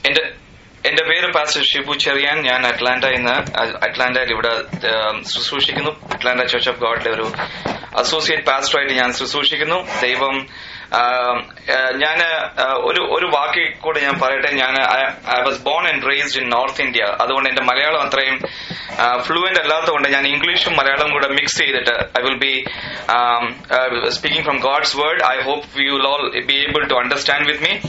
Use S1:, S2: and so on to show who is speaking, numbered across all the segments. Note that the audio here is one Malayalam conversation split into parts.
S1: എന്റെ എന്റെ പേര് പാസ്റ്റർ ഷിബു ചെറിയാൻ ഞാൻ അറ്റ്ലാന്റയിൽ നിന്ന് അറ്റ്ലാന്റയിൽ ഇവിടെ ഏം, ശുശ്രൂഷിക്കുന്നു അറ്റ്ലാന്റ ചർച്ച് ഓഫ് ഗോഡിലെ ഒരു അസോസിയേറ്റ് പാസ്റ്ററായിട്ട് ഞാൻ ശുശ്രൂഷിക്കുന്നു ദൈവം ഞാൻ ഒരു ഒരു വാക്കിൽ കൂടെ ഞാൻ പറയട്ടെ ഞാൻ I was born and raised in North India അതുകൊണ്ട് എന്റെ മലയാളം അത്രയും ഫ്ലുവന്റ് അല്ലാത്തതുകൊണ്ട് ഞാൻ ഇംഗ്ലീഷും മലയാളവും കൂടെ മിക്സ് ചെയ്തിട്ട് I will be speaking from God's word I hope you will all be able to understand with me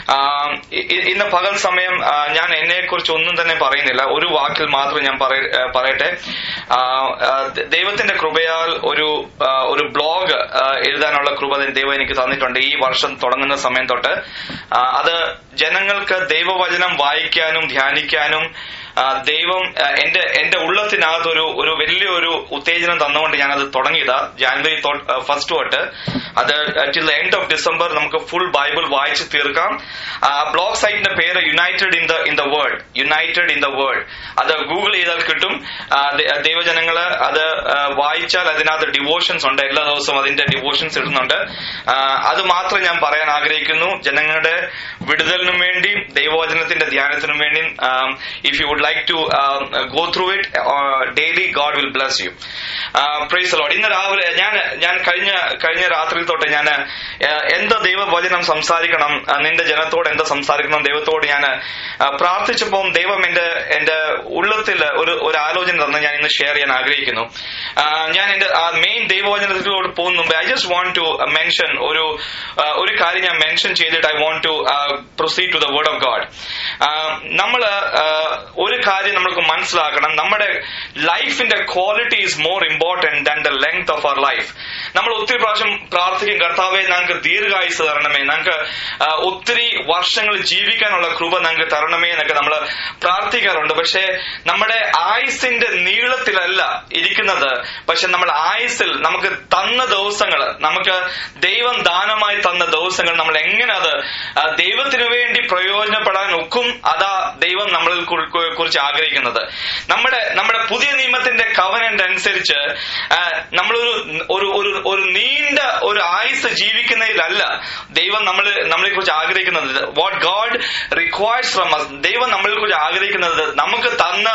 S1: ഇന്ന് പകൽ സമയം ആ, ഞാൻ എന്നെ കുറിച്ച് ഒന്നും തന്നെ പറയുന്നില്ല ഒരു വാക്കിൽ മാത്രം ഞാൻ പറയ- ആ, പറയട്ടെ ആ, ആ, ദൈവത്തിന്റെ കൃപയാൽ ഒരു ആ, ഒരു ബ്ലോഗ് എഴുതാനുള്ള കൃപ ദൈവം എനിക്ക് തന്നിട്ടുണ്ട് ഈ വർഷം തുടങ്ങുന്ന സമയം തൊട്ട് ആ, അത് ജനങ്ങൾക്ക് ദൈവവചനം വായിക്കാനും ധ്യാനിക്കാനും ആ, ദൈവം ആ, എന്റെ എന്റെ ഉള്ളത്തിനകത്ത് ഒരു ഒരു വലിയൊരു ഉത്തേജനം തന്നുകൊണ്ട് ഞാനത് തുടങ്ങിയതാ ജാനുവരി ഫസ്റ്റ് തൊട്ട് അത് ടിൽ എൻഡ് ഓഫ് ഡിസംബർ നമുക്ക് ഫുൾ ബൈബിൾ വായിച്ച് തീർക്കാം ബ്ലോഗ് സൈറ്റിന്റെ പേര് united in the in the world united in the world അത് ഗൂഗിൾ ചെയ്താൽ കിട്ടും ആ, ദ- ദൈവജനങ്ങള് അത് ആ, വായിച്ചാൽ അതിനകത്ത് ഡിവോഷൻസ് ഉണ്ട് എല്ലാ ദിവസവും അതിന്റെ ഡിവോഷൻസ് ഇടുന്നുണ്ട് ആ, അത് മാത്രം ഞാൻ പറയാൻ ആഗ്രഹിക്കുന്നു ജനങ്ങളുടെ വിടുതലിനും വേണ്ടി ദൈവവചനത്തിന്റെ ധ്യാനത്തിനും വേണ്ടി if you would like to go through it daily God will bless you praise Lord ഇന്ന് രാവിലെ ഞാൻ ഞാൻ കഴിഞ്ഞ കഴിഞ്ഞ രാത്രി തൊട്ട് ഞാൻ എന്താ ദൈവവചനം സംസാരിക്കണം ആ, നിന്റെ ജനത്തോട് എന്താ സംസാരിക്കണം ദൈവത്തോട് ഞാൻ പ്രാർത്ഥിച്ചപ്പോൾ ദൈവം എന്റെ എന്റെ ഉള്ളത്തിൽ ഒരു ഒരു ആലോചന തന്ന് ഞാൻ ഇന്ന് ഷെയർ ചെയ്യാൻ ആഗ്രഹിക്കുന്നു ആ, ഞാൻ എന്റെ മെയിൻ ദൈവവചനത്തിലോട് പോകുന്ന മുമ്പ് I just want to mention ഒരു ആ, ഒരു കാര്യം ഞാൻ മെൻഷൻ ചെയ്തിട്ട് I want to proceed to the word of God നമ്മള് ആ, ഒരു കാര്യം നമ്മൾക്ക് മനസ്സിലാക്കണം നമ്മുടെ ലൈഫിന്റെ quality is more important than the length of our life നമ്മൾ ഒത്തിരി പ്രാവശ്യം പ്രാർത്ഥിക്കും കർത്താവെ ഞങ്ങൾക്ക് ദീർഘായുസ് തരണമേ ഞങ്ങൾക്ക് ആ, ഒത്തിരി വർഷങ്ങൾ ജീവിക്കാനുള്ള കൃപ ഞങ്ങൾക്ക് തരണമേ എന്നൊക്കെ നമ്മൾ പ്രാർത്ഥിക്കാറുണ്ട് പക്ഷേ നമ്മുടെ ആയുസിന്റെ നീളത്തിലല്ല ഇരിക്കുന്നത് പക്ഷെ നമ്മൾ ആയുസിൽ നമുക്ക് തന്ന ദിവസങ്ങൾ നമുക്ക് ദൈവം ദാനമായി തന്ന ദിവസങ്ങൾ നമ്മൾ എങ്ങനെ അത് ആ, ദൈവത്തിനു വേണ്ടി പ്രയോജനപ്പെടാൻ ഒക്കും അതാ ദൈവം നമ്മളിൽ കു- കു- കുറിച്ച് ആഗ്രഹിക്കുന്നത് നമ്മുടെ നമ്മുടെ പുതിയ നിയമത്തിന്റെ കവനന്റ് അനുസരിച്ച് ആ, നമ്മളൊരു ഒരു ഒരു ഒരു നീണ്ട ഒരു ആയുസ് ജീവിക്കുന്നതിലല്ല ദൈവം നമ്മൾ നമ്മളെ കുറിച്ച് ആഗ്രഹിക്കുന്നത് what God requires from us ദൈവം നമ്മളെ കുറിച്ച് ആഗ്രഹിക്കുന്നത് നമുക്ക് തന്ന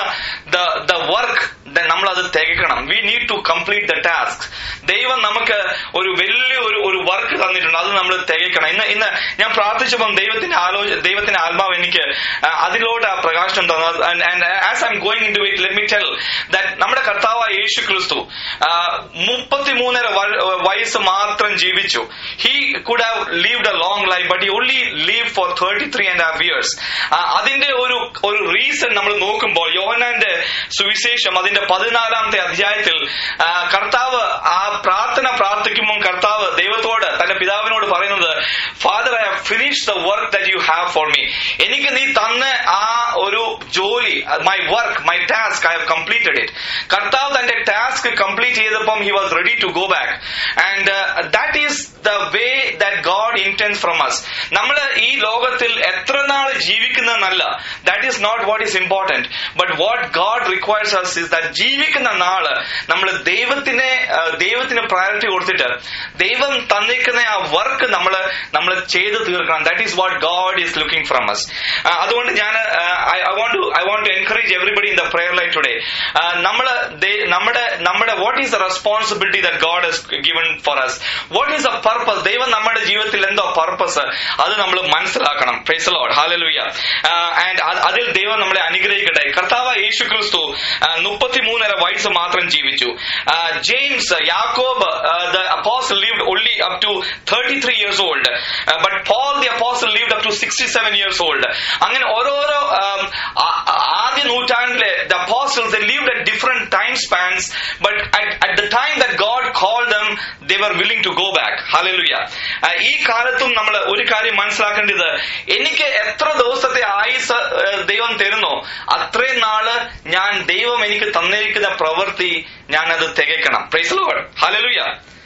S1: ദ വർക്ക് നമ്മൾ അത് തികക്കണം we need to complete the task ദൈവം നമുക്ക് ഒരു വലിയ ഒരു ഒരു വർക്ക് തന്നിട്ടുണ്ട് അത് നമ്മൾ തികക്കണം ഇന്ന് ഇന്ന് ഞാൻ പ്രാർത്ഥിച്ചപ്പം ദൈവത്തിന്റെ ആലോചന ദൈവത്തിന്റെ ആത്മാവ് എനിക്ക് ആ, അതിലോട്ട് ആ പ്രകാശനം തന്നത് as I am going into it let me tell that നമ്മുടെ കർത്താവായ യേശു ക്രിസ്തു മുപ്പത്തിമൂന്നര വയസ്സ് മാത്രം ജീവിച്ചു he could have lived a long life but he only live for thirty three and half years അതിന്റെ ഒരു ഒരു റീസൺ നമ്മൾ നോക്കുമ്പോൾ യോഹനാന്റെ സുവിശേഷം അതിന്റെ പതിനാലാമത്തെ അധ്യായത്തിൽ ആ, കർത്താവ് ആ പ്രാർത്ഥന പ്രാർത്ഥിക്കുമ്പോൾ കർത്താവ് ദൈവത്തോട് തന്റെ പിതാവിനോട് പറയുന്നത് father I have finish the work that you have for me എനിക്ക് നീ തന്ന ആ ഒരു ജോലി my work my task I have completed it കർത്താവ് തന്റെ ടാസ്ക് കംപ്ലീറ്റ് ചെയ്തപ്പം he was ready to go back and that is the way that God intends from us നമ്മൾ ഈ ലോകത്തിൽ എത്ര നാൾ ജീവിക്കുന്നതെന്നല്ല that is not what is important but what God requires us is that ജീവിക്കുന്ന നാള് നമ്മൾ ദൈവത്തിനെ ആ, ദൈവത്തിന് പ്രയോറിറ്റി കൊടുത്തിട്ട് ദൈവം തന്നിരിക്കുന്ന ആ വർക്ക് നമ്മൾ നമ്മൾ ചെയ്ത് തീർക്കണം that is what God is looking from us അതുകൊണ്ട് ഞാൻ I want to I want to encourage everybody in the prayer life today നമ്മൾ നമ്മുടെ നമ്മുടെ what is the responsibility that God has given for us what is the purpose ദൈവം നമ്മുടെ ജീവിതത്തിൽ എന്തോ പർപ്പസ് അത് നമ്മൾ മനസ്സിലാക്കണം പ്രൈസ് ലോഡ് ഹാലലുയ ആൻഡ് അതിൽ ദൈവം നമ്മളെ അനുഗ്രഹിക്കട്ടെ കർത്താവ് യേശു ക്രിസ്തു മുപ്പത്തിമൂന്നര വയസ്സ് മാത്രം ജീവിച്ചു James Yakob the apostle lived only up to 33 years old uh, but paul the apostle lived up to 67 years old അങ്ങനെ ഓരോരോ um, ആ- ആദ്യ നൂറ്റാണ്ടിലെ the apostles they lived at different time spans but at, at the time that god called them they were willing to go back hallelujah Uh, ഈ കാലത്തും നമ്മൾ ഒരു കാര്യം മനസ്സിലാക്കേണ്ടത് എനിക്ക് എത്ര ദിവസത്തെ ആയുസ് uh, ദൈവം തരുന്നോ അത്രയും നാള് ഞാൻ ദൈവം എനിക്ക് തന്നിരിക്കുന്ന പ്രവൃത്തി ഞാൻ അത് തികയ്ക്കണം പ്രൈസ് ലോഡ് ഹല്ലേലൂയ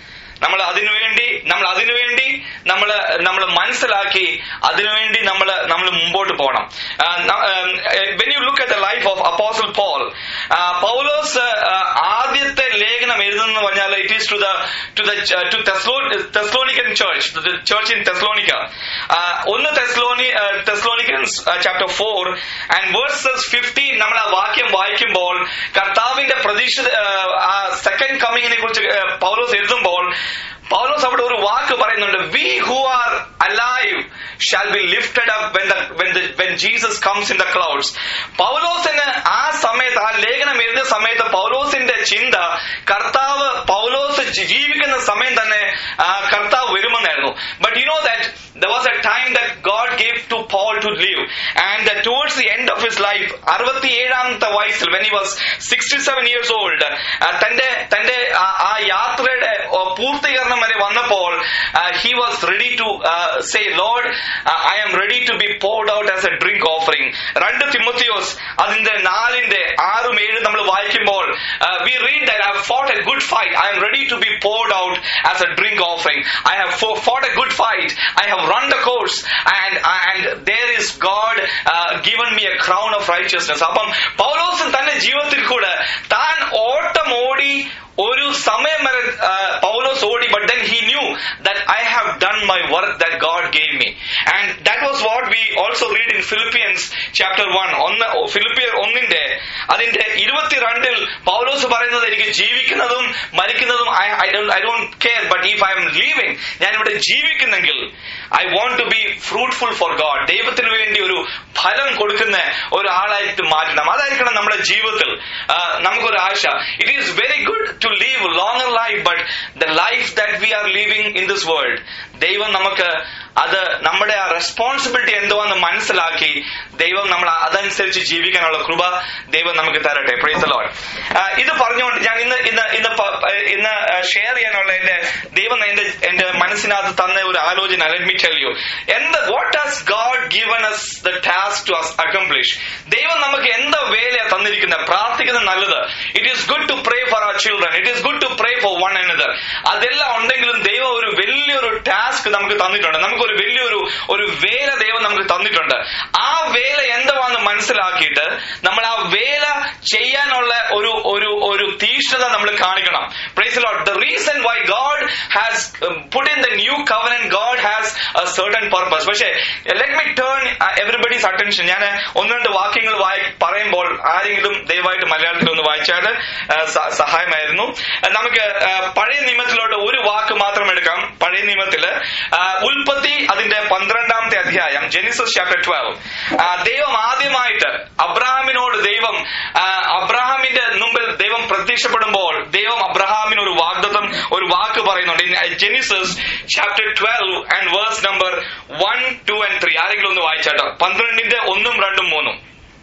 S1: നമ്മൾ അതിനുവേണ്ടി നമ്മൾ അതിനുവേണ്ടി നമ്മൾ നമ്മൾ മനസ്സിലാക്കി അതിനുവേണ്ടി നമ്മൾ നമ്മൾ മുമ്പോട്ട് പോകണം when you look at the life of apostle Paul Paulose ആദ്യത്തെ ലേഖനം എഴുതുന്ന പറഞ്ഞാൽ it is to the to the to Thessalonian church church in Thessalonica ഒന്ന് തെസ്ലോണി Thessalonians chapter four and verses fifteen നമ്മൾ ആ വാക്യം വായിക്കുമ്പോൾ കർത്താവിന്റെ പ്രതീക്ഷിത ആ സെക്കൻഡ് കമ്മിങ്ങിനെ കുറിച്ച് പൗലോസ് എഴുതുമ്പോൾ പൗലോസ് അവിടെ ഒരു വാക്ക് പറയുന്നുണ്ട് we who are alive shall be lifted up when when when Jesus comes in the clouds പൗലോസിന് ആ സമയത്ത് ആ ലേഖനം എഴുതിയ സമയത്ത് പൗലോസിന്റെ ചിന്ത കർത്താവ് പൗലോസ് ജീവിക്കുന്ന സമയം തന്നെ കർത്താവ് വരുമെന്നായിരുന്നു but you know that there was a time that God gave to Paul to live and towards the end of his life അറുപത്തിയേഴാമത്തെ വയസ്സിൽ when he was sixty seven years old തന്റെ തന്റെ ആ യാത്രയുടെ പൂർത്തീകരണം വരെ വന്നപ്പോൾ he was ready to say Lord I am ready to be poured out as a drink offering രണ്ട് തിമോത്തിയോസ് അതിന്റെ നാലിന്റെ ആറും ഏഴും നമ്മൾ വായിക്കുമ്പോൾ we read that I have fought a good fight I am ready to be poured out as a drink offering I have fought a good fight I have run the course and and there is God given me a crown of righteousness അപ്പം പൗലോസും തന്റെ ജീവിതത്തിൽ കൂടെ താൻ ഓട്ടം ഓടി ഒരു സമയം വരെ പൗലോസ് ഓടി but then he knew that I have done my work that God gave me and that was what we also read in Philippians chapter one ഒന്ന് ഫിലിപ്പിയർ ഒന്നിന്റെ അതിന്റെ ഇരുപത്തിരണ്ടിൽ പൗലോസ് പറയുന്നത് എനിക്ക് ജീവിക്കുന്നതും മരിക്കുന്നതും I I I don't care but if I am living ഞാൻ ഇവിടെ ജീവിക്കുന്നെങ്കിൽ I want to be fruitful for God ദൈവത്തിന് വേണ്ടി ഒരു ഫലം കൊടുക്കുന്ന ഒരാളായിട്ട് മാറ്റണം അതായിരിക്കണം നമ്മുടെ ജീവിതത്തിൽ നമുക്കൊരു ആശ it is very good to live longer life but the life that we are living in this world ദൈവം നമുക്ക് അത് നമ്മുടെ ആ റെസ്പോൺസിബിലിറ്റി എന്തുവാന്ന് മനസ്സിലാക്കി ദൈവം നമ്മൾ അതനുസരിച്ച് ജീവിക്കാനുള്ള കൃപ ദൈവം നമുക്ക് തരട്ടെ പ്രൈസ് ലോഡ് ഇത് പറഞ്ഞുകൊണ്ട് ഞാൻ ഇന്ന് ഇന്ന് ഇന്ന് ഇന്ന് ഷെയർ ചെയ്യാനുള്ള എന്റെ ദൈവം എന്റെ എന്റെ മനസ്സിനകത്ത് തന്ന ഒരു ആലോചന ലെറ്റ് മീ ടെൽ യു എന്ത് what has God given us the task to accomplish ദൈവം നമുക്ക് എന്താ വേലയാ തന്നിരിക്കുന്നത് പ്രാർത്ഥിക്കുന്നത് നല്ലത് it is good to pray for our children it is good to pray for one another അതെല്ലാം ഉണ്ടെങ്കിലും ദൈവം ഒരു വലിയൊരു ടാസ്ക് നമുക്ക് തന്നിട്ടുണ്ട് നമുക്ക് ഒരു വലിയൊരു ഒരു വേല ദൈവം നമുക്ക് തന്നിട്ടുണ്ട് ആ വേല എന്തുവാന്ന് മനസ്സിലാക്കിയിട്ട് നമ്മൾ ആ വേല ചെയ്യാനുള്ള ഒരു ഒരു ഒരു തീഷ്ണത നമ്മൾ കാണിക്കണം praise Lord the reason why God has put in the new covenant God has a certain purpose പക്ഷേ let me turn everybody's attention ഞാൻ ഒന്ന് രണ്ട് വാക്യങ്ങൾ വായി പറയുമ്പോൾ ആരെങ്കിലും ദയവായിട്ട് മലയാളത്തിൽ ഒന്ന് വായിച്ചാൽ സഹായമായിരുന്നു നമുക്ക് പഴയ നിയമത്തിലോട്ട് ഒരു വാക്ക് മാത്രം എടുക്കാം പഴയ നിയമത്തില് ഉൽപ്പത്തി അതിന്റെ പന്ത്രണ്ടാമത്തെ അധ്യായം ജെനിസസ് ചാപ്റ്റർ ട്വൽവ് ദൈവം ആദ്യമായിട്ട് അബ്രഹാമിനോട് ദൈവം അബ്രഹാമിന്റെ മുമ്പിൽ ദൈവം പ്രത്യക്ഷപ്പെടുമ്പോൾ ദൈവം അബ്രഹാമിന് ഒരു വാഗ്ദത്തം ഒരു വാക്ക് പറയുന്നുണ്ട് Genesis chapter twelve and verse number one two and three ആരെങ്കിലും ഒന്ന് വായിച്ചാട്ടോ പന്ത്രണ്ടിന്റെ ഒന്നും രണ്ടും മൂന്നും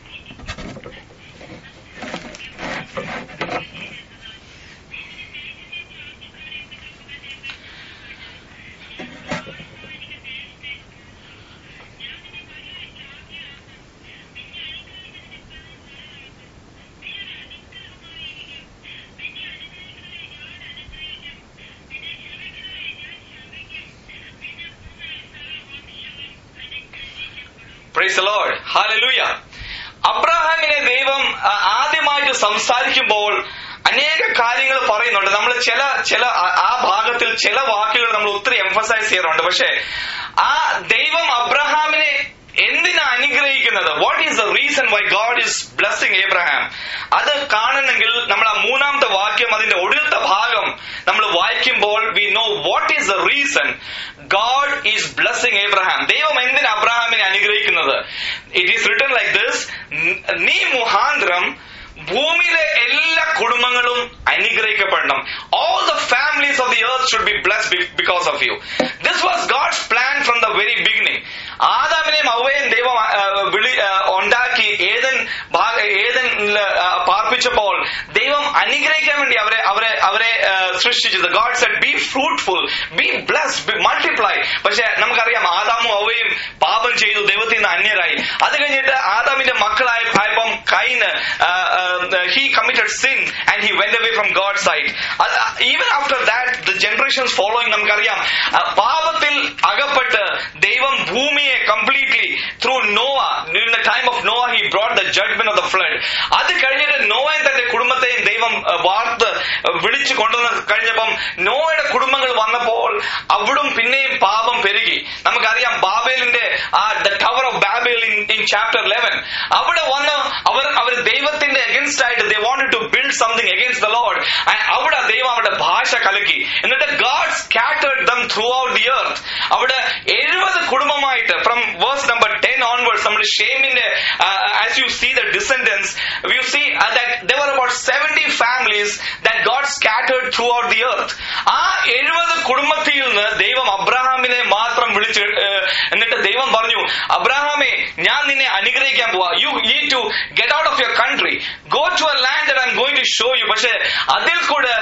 S1: പ്രൈസ് ലോഡ് ഹാലലൂയ അബ്രഹാമിനെ ദൈവം ആദ്യമായിട്ട് സംസാരിക്കുമ്പോൾ അനേക കാര്യങ്ങൾ പറയുന്നുണ്ട് നമ്മൾ ചില ചില ആ ഭാഗത്തിൽ ചില വാക്കുകൾ നമ്മൾ ഒത്തിരി എംഫസൈസ് ചെയ്യാറുണ്ട് പക്ഷെ ആ ദൈവം അബ്രഹാമിനെ എന്തിനാ അനുഗ്രഹിക്കുന്നത് what is the reason why God is blessing Abraham അത് കാണണമെങ്കിൽ നമ്മൾ ആ മൂന്നാമത്തെ വാക്യം അതിന്റെ ഒടുത്ത ഭാഗം നമ്മൾ വായിക്കുമ്പോൾ we know what is the reason God is blessing Abraham ദൈവം എന്തിനാ അബ്രഹാമിനെ അനുഗ്രഹിക്കുന്നത് it is written like this നീ മുഹാന്തരം ഭൂമിയിലെ എല്ലാ കുടുംബങ്ങളും അനുഗ്രഹിക്കപ്പെടണം all the families of the earth should be bless because of you this was God's plan from the very beginning ആദാമിനെയും അവയെയും ദൈവം വിളി ഉണ്ടാക്കി ഏതൻ ഏതൻ പാർപ്പിച്ചപ്പോൾ ദൈവം അനുഗ്രഹിക്കാൻ വേണ്ടി അവരെ അവരെ അവരെ സൃഷ്ടിച്ചത് God said be fruitful be bless multiply പക്ഷെ നമുക്കറിയാം ആദാമും അവയും പാപം ചെയ്തു ദൈവത്തിൽ നിന്ന് അന്യരായി അത് കഴിഞ്ഞിട്ട് ആദാമിന്റെ മക്കളായ ആയപ്പം Cain, uh, uh, he committed sin and he went away from God's sight. അത് even after that, the generations following നമുക്കറിയാം uh, പാപത്തിൽ അകപ്പെട്ട് ദൈവം ഭൂമിയെ completely through Noah during the time of Noah he brought the judgment of the flood അത് കഴിഞ്ഞിട്ട് നോവയും തന്റെ കുടുംബത്തെയും ദൈവം uh, വാർത്ത് uh, വിളിച്ചു കൊണ്ടുവന്ന് കഴിഞ്ഞപ്പം നോവയുടെ കുടുംബങ്ങൾ വന്നപ്പോൾ അവിടും പിന്നെയും പാപം പെരുകി നമുക്കറിയാം ബാബേലിന്റെ ആ the tower of Babel in in chapter eleven അവിടെ വന്ന് അവർ അവർ ദൈവത്തിന്റെ അഗൻസ്റ്റ് ആയിട്ട് they wanted to build something against the Lord അവിടെ ദൈവം അവരുടെ ഭാഷ കലക്കി എന്നിട്ട് God scattered them throughout the earth അവിടെ എഴുപത് കുടുംബമായിട്ട് from verse number ten onwards നമ്മൾ ഷേമിന്റെ as you see the descendants you see that there about seventy families that God scattered throughout the earth ആ എഴുപത് കുടുംബത്തിൽ നിന്ന് ദൈവം അബ്രഹാമിനെ മാത്രം വിളിച്ച് ഏഹ്, എന്നിട്ട് ദൈവം പറഞ്ഞു അബ്രഹാമെ ഞാൻ നിന്നെ അനുഗ്രഹിക്കാൻ പോവാ you need to get out of your country go to a land I am going to show you പക്ഷെ അതിൽ കൂടെ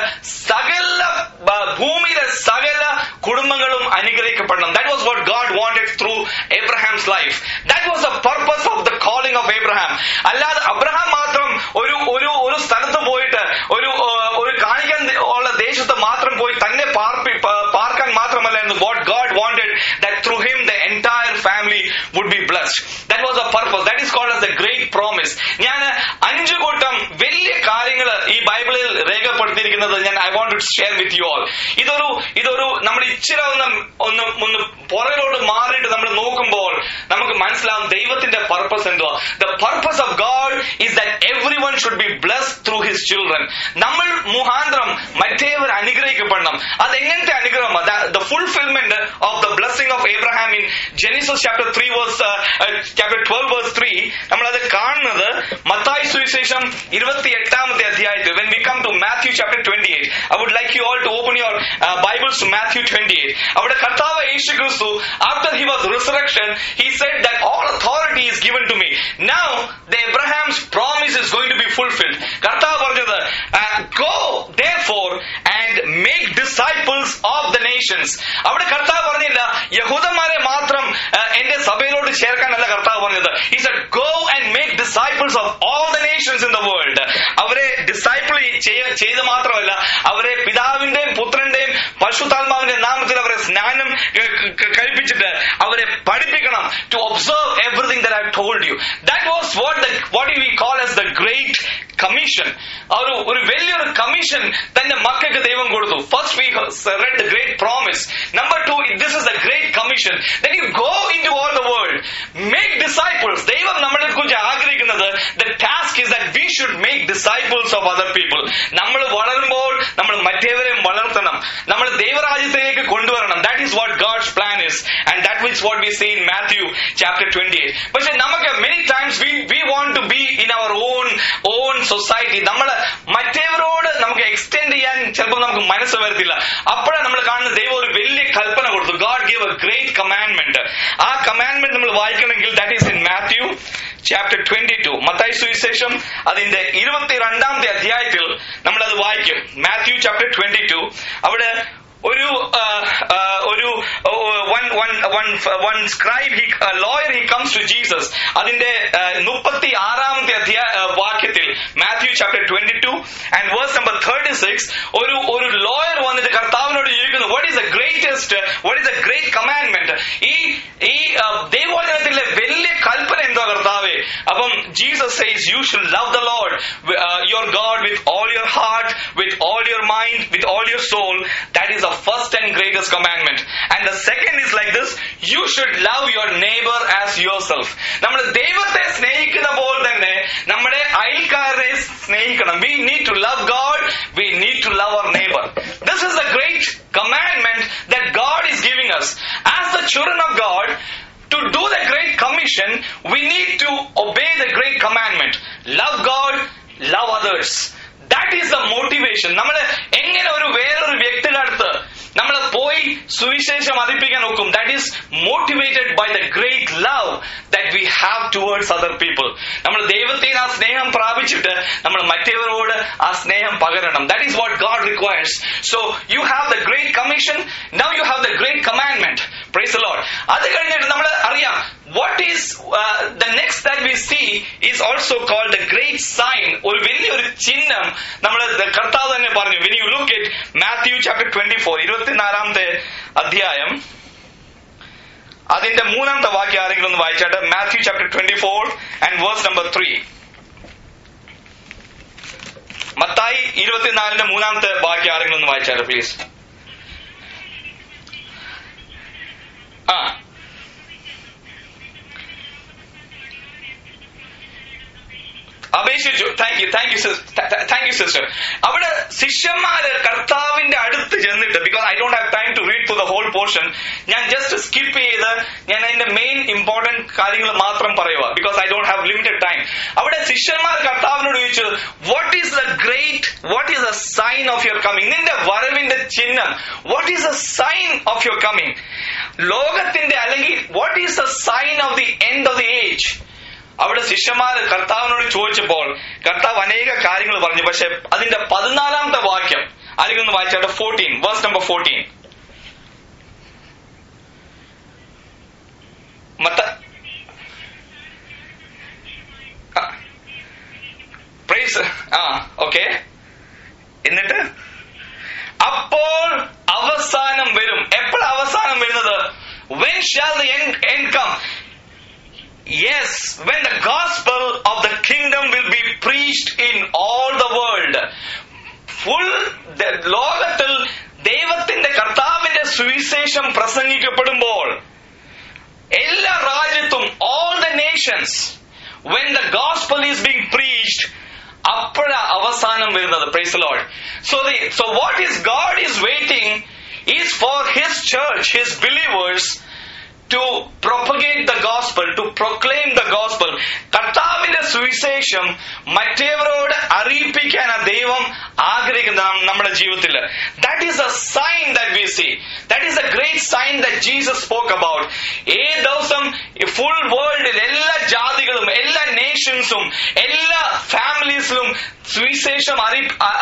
S1: സകല ബ- ഭൂമിയിലെ സകല കുടുംബങ്ങളും അനുഗ്രഹിക്കപ്പെടണം that was what God wanted through Abraham's life that was the purpose of the calling of Abraham അല്ലാതെ അബ്രഹാം മാത്രം ഒരു ഒരു ഒരു സ്ഥലത്ത് പോയിട്ട് ഒരു ഏഹ്, ഒരു കാണിക്കാൻ ഉള്ള ദേശത്ത് മാത്രം പോയി തന്നെ പാർപ്പി പ- പാർക്കാൻ മാത്രമല്ലായിരുന്നു what God wanted that through him the entire family would be blessed that was a purpose that is called the great promise ഞാൻ അഞ്ചു കൂട്ടം വലിയ കാര്യങ്ങൾ ഈ ബൈബിളിൽ രേഖപ്പെടുത്തിയിരിക്കുന്നത് ഞാൻ I want to share with you all ഇതൊരു ഇതൊരു നമ്മൾ ഇച്ചിരി ഒന്ന് ഒന്ന് ഒന്ന് പുറകിലോട്ട് മാറിയിട്ട് നമ്മൾ നോക്കുമ്പോൾ നമുക്ക് മനസ്സിലാവും ദൈവത്തിന്റെ പർപ്പസ് എന്തുവാ the purpose of God is that everyone should be bless through his children നമ്മൾ മുഖാന്തരം മറ്റേവർ അനുഗ്രഹിക്കപ്പെടണം അത് എങ്ങനത്തെ അനുഗ്രഹം the fulfilment of the blessing of Abraham in Genesis chapter three verse chapter twelve verse three നമ്മൾ അത് കാണുന്നത് മത്തായി സുവിശേഷം ഇരുപത്തി എട്ടാമത്തെ അധ്യായത്തിൽ when we come to Matthew chapter twenty eight I would like you all to open your Bibles to Matthew twenty eight അവിടെ കർത്താവ് യേശു ക്രിസ്തു after he was resurrection he said that all authority is given to me now the Abraham's promise is going to be fulfilled കർത്താവ് പറഞ്ഞത് go for and make disciples of the nations അവിടെ കർത്താവ് പറഞ്ഞില്ല യഹൂദന്മാരെ മാത്രം ആ, എന്റെ സഭയിലോട്ട് ചേർക്കാനല്ല കർത്താവ് പറഞ്ഞത് ഈ said go and make disciples of all the nations in the world അവരെ ഡിസൈപ്പിൾ ചെയ്ത് മാത്രമല്ല അവരെ പിതാവിന്റെയും പുത്രന്റെയും പശുതാത്മാവിന്റെ നാമത്തിൽ അവരെ സ്നാനം ക- ക- കഴിപ്പിച്ചിട്ട് അവരെ പഠിപ്പിക്കണം to observe everything that I told you that was what the what we call as the great commission ഒരു ഒരു വലിയൊരു കമ്മീഷൻ തന്റെ മക്കൾക്ക് ദൈവം കൊടുത്തു first we read the great promise number two this is the great commission then you go into all the world make disciples ദൈവം നമ്മളെ കുറിച്ച് ആഗ്രഹിക്കുന്നത് the task is that we should make disciples of other people നമ്മൾ വളരുമ്പോൾ നമ്മൾ മറ്റേവരെയും വളർത്തണം നമ്മൾ ദൈവരാജ്യത്തിലേക്ക് കൊണ്ടുവരണം that is what God's plan is and that means what we see in Matthew chapter twenty eight പക്ഷെ നമുക്ക് many times we we want to be in our own own society നമ്മൾ മറ്റേവരോട് നമുക്ക് എക്സ്റ്റെൻഡ് ചെയ്യാൻ ചിലപ്പോൾ നമുക്ക് മനസ്സ് വരത്തില്ല അപ്പോഴാണ് നമ്മൾ കാണുന്ന ദൈവം ഒരു വലിയ കൽപ്പന കൊടുത്തു God give a great commandment ആ കമാൻഡ്മെന്റ് നമ്മൾ വായിക്കണമെങ്കിൽ that is in Matthew chapter twenty two മത്തായി സുവിശേഷം അതിന്റെ ഇരുപത്തിരണ്ടാമത്തെ അധ്യായത്തിൽ നമ്മൾ അത് വായിക്കും മാത്യു ചാപ്റ്റർ ട്വന്റി ടു അവിടെ ഒരു ആ, ആ, ഒരു one one one one scribe he lawyer he comes to Jesus അതിന്റെ മുപ്പത്തി ആറാമത്തെ അധ്യായ ആ, വാക്യത്തിൽ Matthew chapter twenty two and verse number thirty six ഒരു ഒരു ലോയർ വന്നിട്ട് കർത്താവിനോട് ചോദിക്കുന്നു what is the greatest what is the great commandment ഈ ഈ ആ, ദൈവവചനത്തിലെ വലിയ കൽപ്പന എന്തോ കർത്താവേ അപ്പം Jesus says you should love the Lord your God with all your heart with all your mind with all your soul that is the first and greatest commandment and the second is like this you should love your neighbour as yourself നമ്മൾ ദൈവത്തെ സ്നേഹിക്കുന്ന പോലെ തന്നെ നമ്മുടെ അയൽക്കാരനെ സ്നേഹിക്കണം we need to love God we need to love our neighbour this is the great commandment that God is giving us. As the children of God, to do the Great Commission, we need to obey the Great Commandment. Love God, love others. That is the motivation. നമ്മൾ എങ്ങനെ ഒരു വേറൊരു വ്യക്തിയുടെ അടുത്ത് നമ്മൾ പോയി സുവിശേഷം അറിയിപ്പിക്കാൻ നോക്കും that is motivated by the great love that we have towards other people നമ്മൾ ദൈവത്തിന് ആ സ്നേഹം പ്രാപിച്ചിട്ട് നമ്മൾ മറ്റേവരോട് ആ സ്നേഹം പകരണം that is what God requires so you have the great commission now you have the great commandment praise Lord അത് കഴിഞ്ഞിട്ട് നമ്മൾ അറിയാം what is the next that we see is also called a great sign ഒരു വലിയൊരു ചിഹ്നം നമ്മൾ കർത്താവ് തന്നെ പറഞ്ഞു when you look it Matthew chapter twenty four ഇരുപത്തിനാലാമത്തെ അധ്യായം അതിന്റെ മൂന്നാമത്തെ വാക്യം ആരെങ്കിലും ഒന്ന് വായിച്ചാട്ട് Matthew chapter twenty four and verse number three മത്തായി ഇരുപത്തിനാലിന്റെ മൂന്നാമത്തെ വാക്യം ആരെങ്കിലും ഒന്ന് വായിച്ചാട്ട് പ്ലീസ് ആ അപേക്ഷിച്ചു thank you thank you thank you sister അവിടെ ശിഷ്യന്മാര് കർത്താവിന്റെ അടുത്ത് ചെന്നിട്ട് because I don't have time to read to the whole portion ഞാൻ ജസ്റ്റ് സ്കിപ്പ് ചെയ്ത് ഞാൻ അതിന്റെ മെയിൻ ഇമ്പോർട്ടന്റ് കാര്യങ്ങൾ മാത്രം പറയുക because I don't have limited time അവിടെ ശിഷ്യന്മാർ കർത്താവിനോട് ചോദിച്ചു what is the great what is the sign of your coming നിന്റെ വരവിന്റെ ചിഹ്നം what is the sign of your coming ലോകത്തിന്റെ അല്ലെങ്കിൽ what is the sign of the end of the age അവിടെ ശിഷ്യന്മാർ കർത്താവിനോട് ചോദിച്ചപ്പോൾ കർത്താവ് അനേക കാര്യങ്ങൾ പറഞ്ഞു പക്ഷെ അതിന്റെ പതിനാലാമത്തെ വാക്യം ആരെങ്കിലും ഒന്ന് വായിച്ചാട്ടെ ഫോർട്ടീൻ വേഴ്സ് നമ്പർ ഫോർട്ടീൻ മത്ത പ്രൈസ് ആ ഓക്കെ എന്നിട്ട് അപ്പോൾ അവസാനം വരും എപ്പോൾ അവസാനം വരുന്നത് when shall the end come Yes, when the gospel of the kingdom will be preached in all the world. Full ലോകത്തിൽ ദൈവത്തിന്റെ കർത്താവിന്റെ സുവിശേഷം പ്രസംഗിക്കപ്പെടുമ്പോൾ എല്ലാ രാജ്യത്തും all the nations when the gospel is being preached അപ്പോഴ അവസാനം വരുന്നത് praise Lord so so what is God is waiting is for his church his believers to propagate the gospel to proclaim the gospel കർത്താവിന്റെ സുവിശേഷം മറ്റേവരോട് അറിയിപ്പിക്കാൻ ആ ദൈവം ആഗ്രഹിക്കുന്ന നമ്മുടെ ജീവിതത്തിൽ that is a sign that we see that is a great sign that Jesus spoke about a ദിവസം ഫുൾ വേൾഡിൽ എല്ലാ ജാതികളും എല്ലാ നേഷൻസും എല്ലാ ഫാമിലീസിലും സുവിശേഷം അറി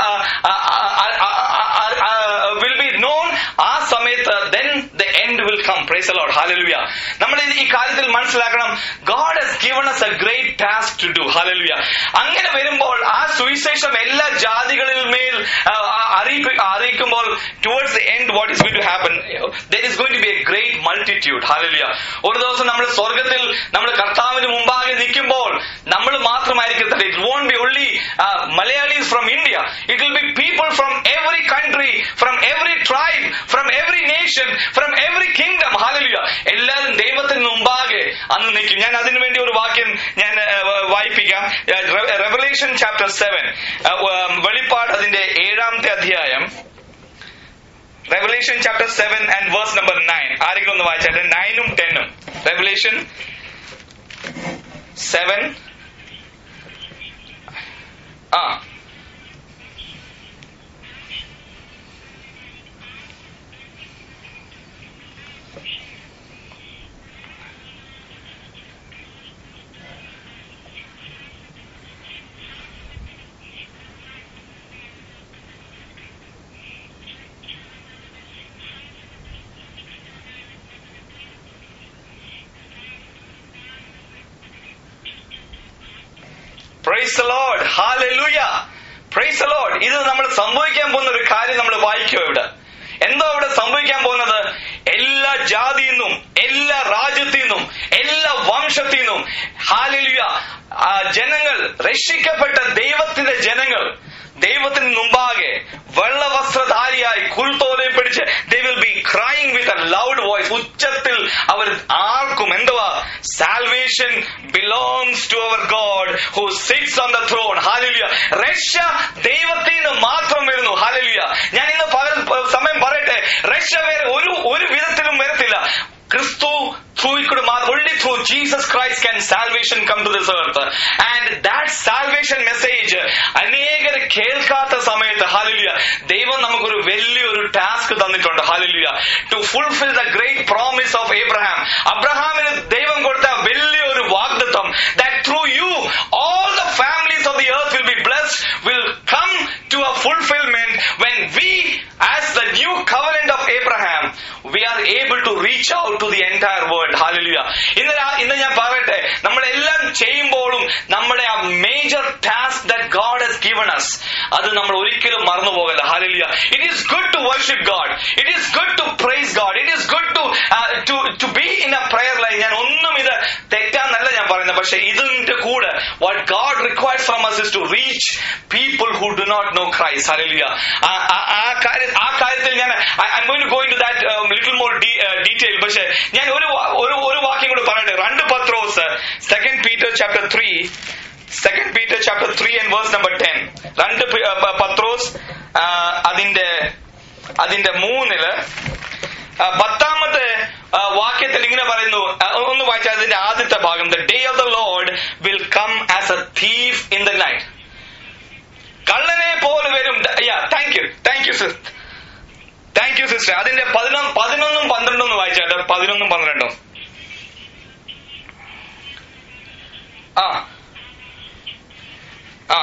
S1: വിൽ ബി നോൺ ആ സമയത്ത് then the end will come praise Lord hallelujah നമ്മൾ ഈ കാര്യത്തിൽ മനസ്സിലാക്കണം God has given us a great task to do hallelujah അങ്ങനെ വരുമ്പോൾ ആ സുവിശേഷം എല്ലാ ജാതികളിൽ മേൽ അറിയിക്കുമ്പോൾ towards the end what is going to happen there is going to be a great multitude hallelujah ഒരു ദിവസം നമ്മൾ സ്വർഗത്തിൽ നമ്മൾ കർത്താവിന് മുമ്പാകെ നിൽക്കുമ്പോൾ നമ്മൾ മാത്രമായിരിക്കത്തില്ല it won't be only Malayalees from India it will be people from every country from every tribe from every nation from every kingdom hallelujah എല്ലാവരും ദൈവത്തിന് മുമ്പാകെ അന്ന് നിൽക്കും ഞാൻ അതിനു വേണ്ടി ഒരു വാക്യം ഞാൻ വായിപ്പിക്കാം റെവലേഷൻ ചാപ്റ്റർ സെവൻ വെളിപ്പാട് അതിന്റെ ഏഴാമത്തെ അധ്യായം Revelation chapter seven and verse number nine ആരെങ്കിലും ഒന്ന് വായിച്ചാൽ നയനും ടെന്നും റെവലേഷൻ സെവൻ ആ praise Lord hallelujah praise Lord ഇത് നമ്മൾ സംഭവിക്കാൻ പോകുന്ന ഒരു കാര്യം നമ്മൾ വായിക്കോ ഇവിടെ എന്തോ അവിടെ സംഭവിക്കാൻ പോകുന്നത് എല്ലാ ജാതിയിൽ നിന്നും എല്ലാ രാജ്യത്തിൽ നിന്നും എല്ലാ വംശത്തിൽ നിന്നും ഹാലിലുയ ജനങ്ങൾ രക്ഷിക്കപ്പെട്ട ദൈവത്തിന്റെ ജനങ്ങൾ ദൈവത്തിന് മുമ്പാകെ വെള്ളവസ്ത്രധാരിയായി കുൽത്തോലെ പിടിച്ച് they will be crying with a loud voice ഉച്ചത്തിൽ അവർ ആർക്കും എന്തുവാ salvation belongs to our God who sits on the throne hallelujah രക്ഷ ദൈവത്തിന് മാത്രം വരുന്നു ഹാലിലിയ ഞാൻ ഇന്ന് പകൽ സമയം പറയട്ടെ രക്ഷ വേറെ ഒരു ഒരു വിധത്തിലും വരത്തില്ല ക്രിസ്തു through it could only through Jesus Christ can salvation come to this earth. And that salvation message അനേകർ കേൾക്കാത്ത സമയത്ത് ഹാലിലിയ ദൈവം നമുക്കൊരു വലിയൊരു ടാസ്ക് തന്നിട്ടുണ്ട് hallelujah to fulfil the great promise of Abraham അബ്രഹാമിന് ദൈവം കൊടുത്ത വലിയൊരു വാഗ്ദത്വം that through you all the families of the earth will be blessed will come to a fulfillment when we as the new covenant of Abraham we are able to reach out to the entire world hallelujah ഇന്ന് ഇന്ന് ഞാൻ പറയട്ടെ നമ്മളെല്ലാം ചെയ്യുമ്പോഴും given us അത് നമ്മൾ ഒരിക്കലും മറന്നു പോകല്ല hallelujah it is good to worship God it is good to praise God it is good to to to be in a prayer line ഞാൻ ഒന്നും ഇത് തെറ്റാന്നല്ല ഞാൻ പറയുന്നത് പക്ഷെ ഇതിന്റെ കൂടെ what God requires from us is to reach people who do not know Christ hallelujah ആ ആ- ആ കാര്യം ആ കാര്യത്തിൽ ഞാൻ I am going to go into that little more detail പക്ഷെ ഞാൻ ഒരു വാ- ഒരു ഒരു വാക്യം കൂടെ പറയട്ടെ രണ്ട് പത്രോസ് second Peter chapter three second Peter chapter three and verse number ten രണ്ട് പി- ആ, പ- പത്രോസ് ആ, അതിന്റെ അതിന്റെ മൂന്നില് ആ, പത്താമത്തെ ആ, വാക്യത്തിൽ ഇങ്ങനെ പറയുന്നു ആ, ഒന്ന് വായിച്ചാൽ അതിന്റെ ആദ്യത്തെ ഭാഗം the day of the Lord will come as a thief in the night കള്ളനെ പോലെ വരും thank you thank you sister thank you sister അതിന്റെ പതിനൊന്ന് പതിനൊന്നും പന്ത്രണ്ടും ഒന്ന് വായിച്ചാട്ടെ പതിനൊന്നും പന്ത്രണ്ടും ആ ആ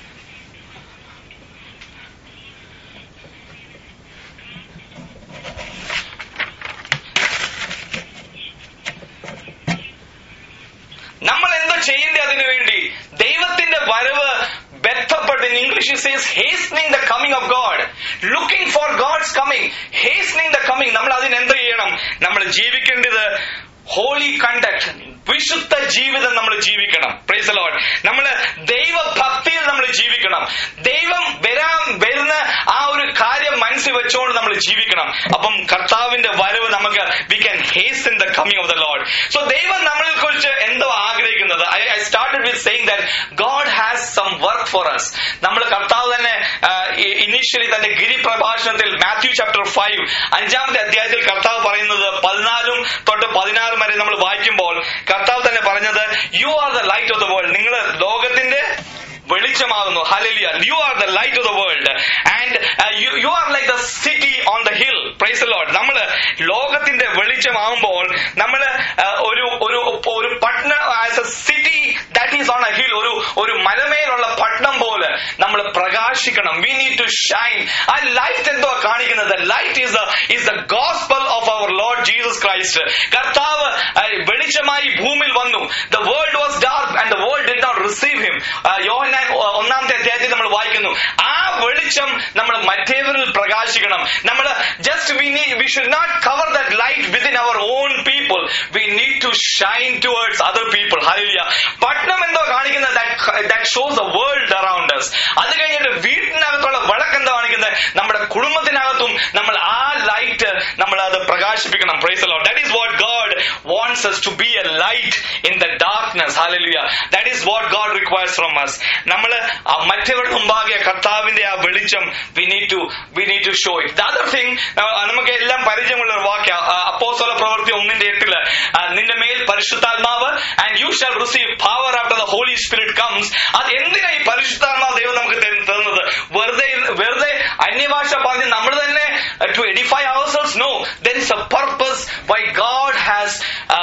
S1: നമ്മൾ എന്തോ ചെയ്യേണ്ടത് അതിനു വേണ്ടി ദൈവത്തിന്റെ വരവ് ബന്ധപ്പെട്ട് in English says hastening the coming of God looking for God's coming hastening the coming നമ്മൾ അതിന് എന്ത് ചെയ്യണം നമ്മൾ ജീവിക്കേണ്ടത് ഹോളി കണ്ടക്ട് വിശുദ്ധ ജീവിതം നമ്മൾ ജീവിക്കണം പ്രൈസ് ലോഡ് നമ്മൾ ദൈവഭക്തിയിൽ നമ്മൾ ജീവിക്കണം ദൈവം വരാൻ വരുന്ന ആ ഒരു കാര്യം മനസ്സിൽ വെച്ചുകൊണ്ട് നമ്മൾ ജീവിക്കണം അപ്പം കർത്താവിന്റെ വരവ് നമുക്ക് we can hasten the coming of the Lord so ദൈവം നമ്മളെ കുറിച്ച് എന്തോ ആഗ്രഹിക്കുന്നത് I I started with saying that God has some work for us നമ്മൾ കർത്താവ് തന്നെ ഇനീഷ്യലി തന്റെ ഗിരിപ്രഭാഷണത്തിൽ മാത്യു ചാപ്റ്റർ ഫൈവ് അഞ്ചാമത്തെ അധ്യായത്തിൽ കർത്താവ് പറയുന്നത് പതിനാലും തൊട്ട് പതിനാറും വരെ നമ്മൾ വായിക്കുമ്പോൾ കർത്താവ് തന്നെ പറഞ്ഞത് you are the light of the world നിങ്ങൾ ലോകത്തിന്റെ വെളിച്ചമാകുന്നു hallelujah you are the light of the world and you are like the city on the hill praise Lord നമ്മൾ ലോകത്തിന്റെ വെളിച്ചമാകുമ്പോൾ നമ്മൾ ഒരു ഒരു ഒരു പട്ടണം as a city that is on a hill ഒരു ഒരു മലമേലുള്ള പട്ടണം പോലെ നമ്മൾ പ്രകാശിക്കണം വി നീഡ് ടു ഷൈൻ ആ ലൈറ്റ് എന്തോ കാണിക്കുന്നത് light is is the gospel of our Lord Jesus Christ കർത്താവ് ആ, വെളിച്ചമായി ഭൂമിയിൽ വന്നു the world was dark and the world did not receive him യോഹന്നാൻ ആ, ഒന്നാമത്തെ അധ്യായത്തിൽ നമ്മൾ വായിക്കുന്നു ആ വെളിച്ചം നമ്മൾ മറ്റേവരിൽ പ്രകാശിക്കണം നമ്മൾ just we we should not cover that light within our own people we need to shine towards other people hallelujah പട്ടണം എന്തോ കാണിക്കുന്നത് that shows the world around us അത് കഴിഞ്ഞിട്ട് വീട്ടിനകത്തുള്ള വിളക്ക് എന്താ കാണിക്കുന്നത് നമ്മുടെ കുടുംബത്തിനകത്തും നമ്മൾ ആ ലൈറ്റ് നമ്മൾ അത് പ്രകാശിപ്പിക്കണം praise Lord that is what God wants us to be a light in the darkness hallelujah that is what god requires from us നമ്മൾ മറ്റവരുടെ മുമ്പാകെ കർത്താവിന്റെ ആ വെളിച്ചം we need to we need to show it the other thing നമുക്ക് എല്ലാം പരിചയമുള്ള ഒരു വാക്യ അപ്പോസ്തല പ്രവൃത്തി ഒന്നിന്റെ എട്ടില് ആ, നിന്റെ മേൽ പരിശുദ്ധാത്മാവ് and you shall receive power after the Holy Spirit comes അത് എന്തിനാ ഈ പരിശുദ്ധാത്മാവ് ദൈവം നമുക്ക് തരു- തരുന്നത് വെറുതെ വെറുതെ അന്യഭാഷ പറഞ്ഞ് നമ്മൾ തന്നെ to edify ourselves no there is a purpose why God has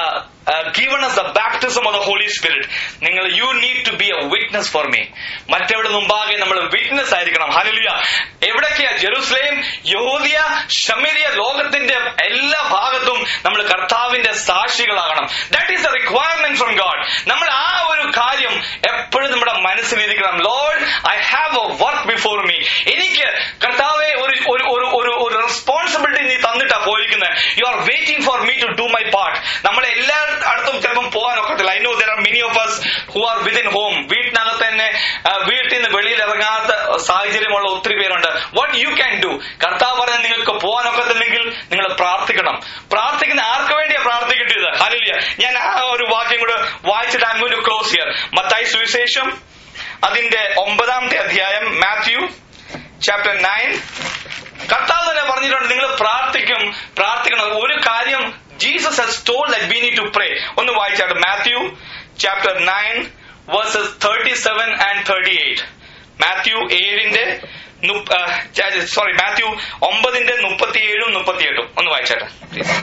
S1: given us the baptism of the holy spirit നിങ്ങൾ you need to be a witness for me മറ്റെവിടെ മുമ്പാകെ നമ്മൾ വിറ്റ്നസ് ആയിരിക്കണം ഹലലിയ എവിടൊക്കെയാ ജെറുസലേം യഹൂദിയ ഷമീരിയ ലോകത്തിന്റെ എല്ലാ ഭാഗത്തും നമ്മൾ കർത്താവിന്റെ സാക്ഷികളാകണം that is a requirement from God നമ്മൾ ആ ഒരു കാര്യം എപ്പോഴും നമ്മുടെ മനസ്സിലിരിക്കണം Lord I have a work before me എനിക്ക് കർത്താവെ ഒരു ഒരു ഒരു ഒരു ഒരു റെസ്പോൺസിബിലിറ്റി നീ തന്നിട്ടാ പോയിരിക്കുന്നത് you are waiting for me to do my part നമ്മൾ എല്ലാ അടുത്തും ചിലപ്പം പോകാൻ ഒക്കത്തില്ല I know there are many of us who are within home വീട്ടിനകത്ത് തന്നെ ആ, വീട്ടിൽ നിന്ന് വെളിയിൽ ഇറങ്ങാത്ത സാഹചര്യമുള്ള ഒത്തിരി പേരുണ്ട് വാട്ട് യു ക്യാൻ ഡു കർത്താവ് പറഞ്ഞ നിങ്ങൾക്ക് പോകാൻ ഒക്കത്തില്ലെങ്കിൽ നിങ്ങൾ പ്രാർത്ഥിക്കണം പ്രാർത്ഥിക്കുന്ന ആർക്ക് വേണ്ടിയാ പ്രാർത്ഥിക്കേണ്ടത് ഹലിയ ഞാൻ ആ ഒരു വാക്യം കൂടെ വായിച്ചിട്ട് ഐ ടു ക്ലോസ് ഹിയർ മത്തായി സുവിശേഷം അതിന്റെ ഒമ്പതാമത്തെ അധ്യായം മാത്യു ചാപ്റ്റർ നയൻ കർത്താവ് തന്നെ പറഞ്ഞിട്ടുണ്ട് നിങ്ങൾ പ്രാർത്ഥിക്കും പ്രാർത്ഥിക്കണം ഒരു കാര്യം Jesus has told that we need to pray ഒന്ന് വായിച്ചാട്ട് Matthew chapter nine verses thirty seven and thirty eight Matthew ഏഴിന്റെ സോറി മാത്യു ഒമ്പതിന്റെ മുപ്പത്തിയേഴും മുപ്പത്തിയെട്ടും ഒന്ന് വായിച്ചാട്ടെ പ്ലീസ്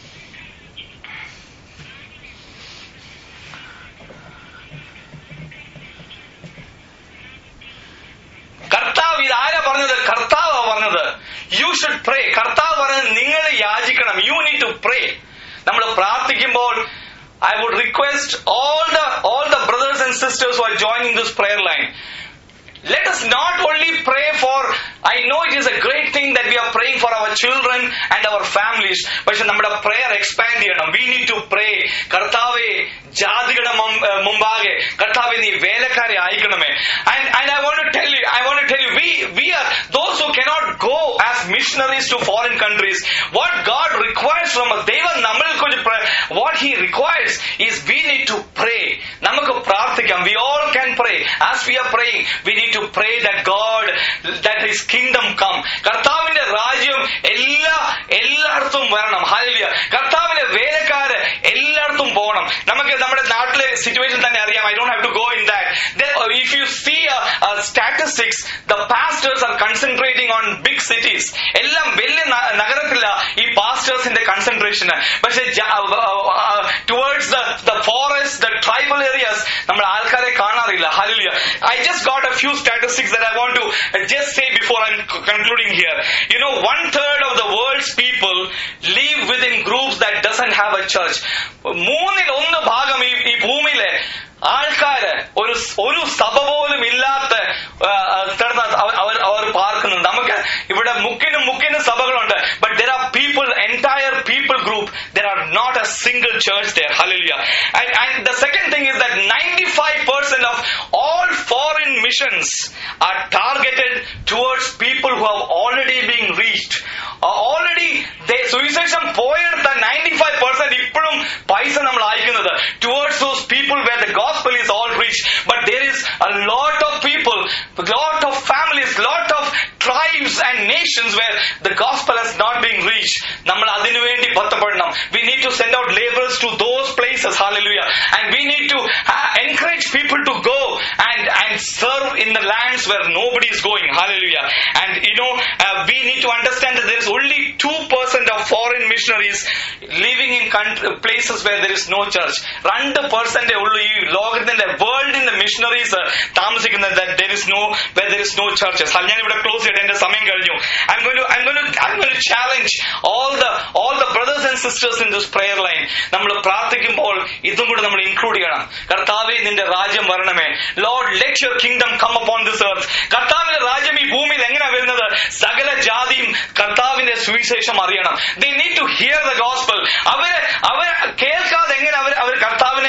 S1: കർത്താവ് ഇത് ആരാ പറഞ്ഞത് കർത്താവ് പറഞ്ഞത് യു ഷുഡ് പ്രേ കർത്താവ് പറഞ്ഞത് നിങ്ങൾ യാചിക്കണം യു നീഡ് ടു പ്രേ നമ്മൾ പ്രാർത്ഥിക്കുമ്പോൾ I would request all the all the brothers and sisters are joining this prayer line let us not only pray for I know it is a great thing that we are praying for our children and our families പക്ഷെ നമ്മുടെ prayer expand ചെയ്യണം we need to pray കർത്താവെ ജാതികളുടെ മും- ഏഹ് മുമ്പാകെ കർത്താവെ നീ വേലക്കാരെ അയക്കണമേ and and I want to tell you I want to tell you we we are those who cannot go as missionaries to foreign countries what God requires from us ദൈവം നമ്മളിൽ കുറിച്ച് പ്ര- what he requires is we need to pray നമുക്ക് പ്രാർത്ഥിക്കാം we all can pray as we are praying we need to pray that God that his kingdom come കർത്താവിന്റെ രാജ്യം എല്ലാ എല്ലായിടത്തും വരണം ഹാലിയ കർത്താവിന്റെ വേലക്കാര് എല്ലായിടത്തും പോകണം നമുക്ക് നമ്മുടെ നാട്ടിലെ സിറ്റുവേഷൻ തന്നെ അറിയാം I don't have to go in that if you see statistics the pastors are concentrating on big cities എല്ലാം വലിയ ന- നഗരത്തില ഈ പാസ്റ്റേഴ്സിന്റെ കൺസെൻട്രേഷൻ പക്ഷെ towards the forest the tribal areas നമ്മൾ ആൾക്കാരെ കാണാറില്ല hallelujah I just got a few statistics that I want to uh, just say before I'm c- concluding here. You know, one third of the world's people live within groups that doesn't have a church. മൂന്നിൽ ഒന്ന് ഭാഗം ഈ ഈ ഭൂമിയിലെ ആൾക്കാര് ഒരു ഒരു സഭ പോലും ഇല്ലാത്ത ആ, ആ, സ്ഥലത്ത് അവർ അവർ അവർ പാർക്കുന്നുണ്ട് നമുക്ക് ഇവിടെ മുക്കിനും മുക്കിനും സഭകളുണ്ട് but there are people entire people group there are not a single church there hallelujah and the second thing is that ninety five percent of all foreign missions are targeted towards people who have already been reached. Uh, already they സുവിശേഷം പോയെടുത്ത നയൻറ്റി ഫൈവ് പെർസെന്റ് ഇപ്പോഴും പൈസ നമ്മൾ അയക്കുന്നത് towards those people where the gospel is all reach but there is a lot of people lot of families lot of tribes and nations where the gospel has not been reach നമ്മൾ അതിനുവേണ്ടി ബന്ധപ്പെടണം we need to send out labourers to those places hallelujah and we need to encourage people to go and and serve in the lands where nobody is going hallelujah and you know uh, we need to understand that there is only 2% of foreign missionaries living in country, places where there is no church രണ്ട് പെർസെന്റ് ഉള്ളൂ ഈ ലോകത്തിന്റെ വേൾഡിന്റെ മിഷണറീസ് താമസിക്കുന്നത് that there is no where there is no churches അത് ഞാൻ ഇവിടെ ക്ലോസ് ചെയ്യട്ടെ എന്റെ സമയം കഴിഞ്ഞു I'm going to I'm going to I'm going to challenge all the all the brothers and sisters in this prayer line നമ്മൾ പ്രാർത്ഥിക്കുമ്പോൾ ഇതും കൂടെ നമ്മൾ ഇൻക്ലൂഡ് ചെയ്യണം കർത്താവെ നിന്റെ രാജ്യം വരണമേ Lord let your kingdom come upon this earth കർത്താവിന്റെ രാജ്യം ഈ ഭൂമിയിൽ എങ്ങനെ വരുന്നത് സകല ജാതിയും കർത്താവിന്റെ സുവിശേഷം അറിയണം they need to hear the gospel അവര് അവർ കേൾക്കാതെ എങ്ങനെ അവർ അവർ കർത്താവിനെ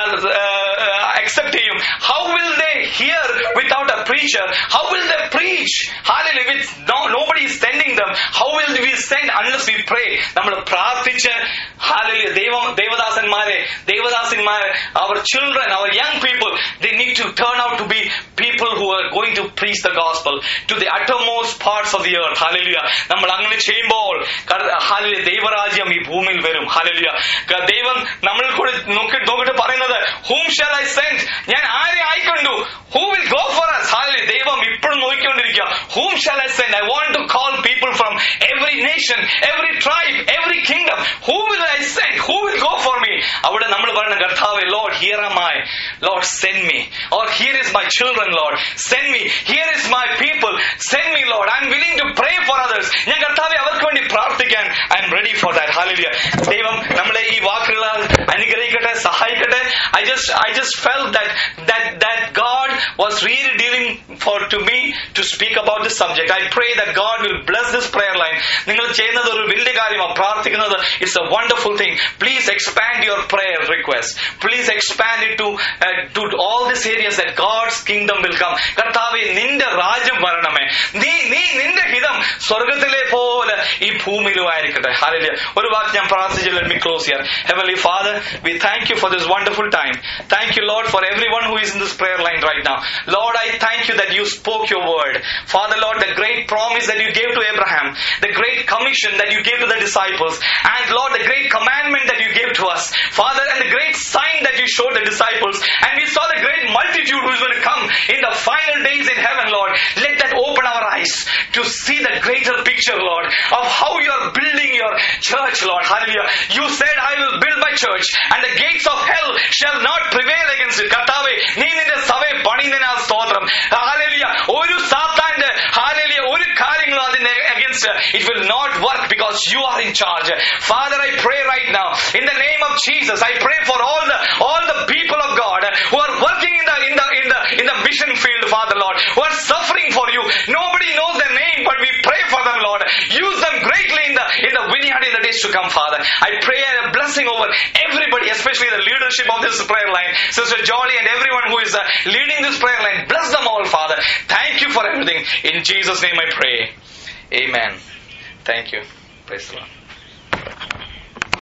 S1: അക്സെപ്റ്റ് ചെയ്യും how will they hear without a preacher how will they preach hallelujah with no nobody is sending them how will we send unless we pray നമ്മൾ പ്രാർത്ഥിച്ച് hallelujah ദൈവം ദേവദാസന്മാരെ ദേവദാസന്മാരെ our children our young people they need to turn out to be people who are going to preach the gospel to the uttermost parts of the earth hallelujah നമ്മൾ അങ്ങനെ ചെയ്യുമ്പോൾ കർ- hallelujah ദൈവരാജ്യം ഈ ഭൂമിയിൽ വരും hallelujah ക- ദൈവം നമ്മൾ കൂടി നോക്കി നോക്കിട്ട് പറയുന്നത് whom shall I send ഞാൻ ആരെ അയക്കണ്ടു who will go for us hallelujah ദൈവം ഇപ്പോഴും നോക്കിക്കൊണ്ടിരിക്കുക whom shall I send I want to call people from every nation every tribe every kingdom who will I send who will go for me അവിടെ നമ്മൾ പറയുന്ന കർത്താവെ Lord here am I Lord send me or here is my children Lord send me here is my people send me Lord I'm willing to pray for others ഞാൻ കർത്താവെ അവർക്ക് വേണ്ടി പ്രാർത്ഥിക്കാൻ I am ready for that hallelujah ദൈവം നമ്മളെ ഈ വാക്കുകളാൽ അനുഗ്രഹിക്കട്ടെ സഹായിക്കട്ടെ I just I just felt that that that God was really dealing for to me to speak about this subject. I pray that God will bless this prayer line. നിങ്ങൾ ചെയ്യുന്നത് ഒരു വലിയ കാര്യമാണ് പ്രാർത്ഥിക്കുന്നത് it's a wonderful thing please expand your prayer request please expand it to to all this areas that God's kingdom will come കർത്താവെ നിന്റെ രാജ്യം വരണമേ നീ നീ നിന്റെ ഹിതം സ്വർഗത്തിലെ പോലെ ഈ ഭൂമിയിലും ആയിരിക്കട്ടെ ഹാലലിയ ഒരു വാക്ക് ഞാൻ പ്രാർത്ഥിച്ചു let me close here heavenly father we thank you for this wonderful time thank you lord for everyone who is in this prayer line right now lord i thank you that you spoke your word father lord the great promise that you gave to abraham the great commission that you gave to the disciples and lord the great commandment that you gave to us father and the great sign that you showed the disciples and we saw the great multitude who is going to come in the final days in heaven lord let that open our eyes to see the greater picture lord of how you are building your church lord hallelujah you said i will build my church and the gates of hell shall not prevail against it കർത്താവേ നീ നിന്റെ സഭയെ പണിയുന്നതിനാൽ സ്തോത്രം ഹാലലിയ ഒരു സാത്താന്റെ ഹാലലിയ ഒരു കാര്യങ്ങളും അതിന്റെ against it will not work because you are in charge Father I pray right now in the name of Jesus I pray for all the all the people of God who are working in the in the in the in the mission field world, Father Lord, who are suffering for you. Nobody knows their name, but we pray for them, Lord. Use them greatly in the in the vineyard in the days to come, Father. I pray a blessing over everybody, especially the leadership of this prayer line, Sister Jolly and everyone who is uh, leading this prayer line. Bless them all, Father. Thank you for everything. In Jesus' name I pray. Amen. Thank you. Praise the Lord.